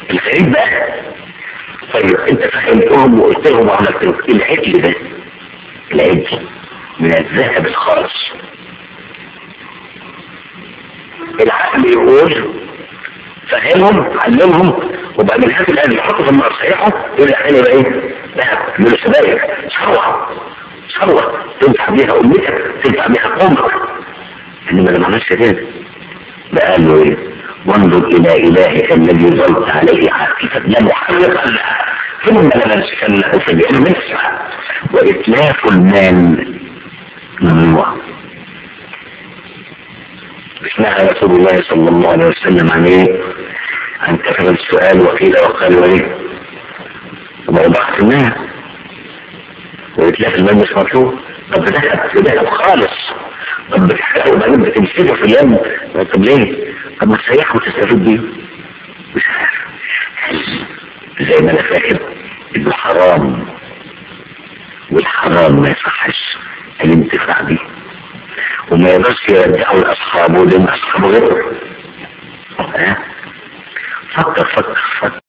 الغريب بقى طيب انت فهمتهم وقلت لهم وعملت لهم العجل ده العجل من الذهب الخالص العقل يقول فهمهم علمهم وبعدين هات الآن يحطوا في النار صحيحه يقول لك انا بقى ايه ذهب من السبائك ثروة ثروة تنفع بيها امتك تنفع بيها قومك انما لما عملش كده ده قال له ايه وانظر الى الهك الذي ظلت عليه عاكفا لمحرقا لها ثم لنسكنه في اليم نسعى واتلاف المال ممنوع اسمها رسول الله صلى الله عليه وسلم عن ايه عن كثرة السؤال وقيل وقال وايه وموضوعة المال وإتلاف المال مش مطلوب طب ده ده خالص طب بتحرقه وبعدين بتمسكه في اليم طب ليه؟ طب ما تسيحه وتستفيد بيه مش عارف زي ما انا فاكر انه حرام والحرام ما يصحش الانتفاع بيه وما يقدرش يرجعه لاصحابه لان اصحابه غيره ها فكر فكر فكر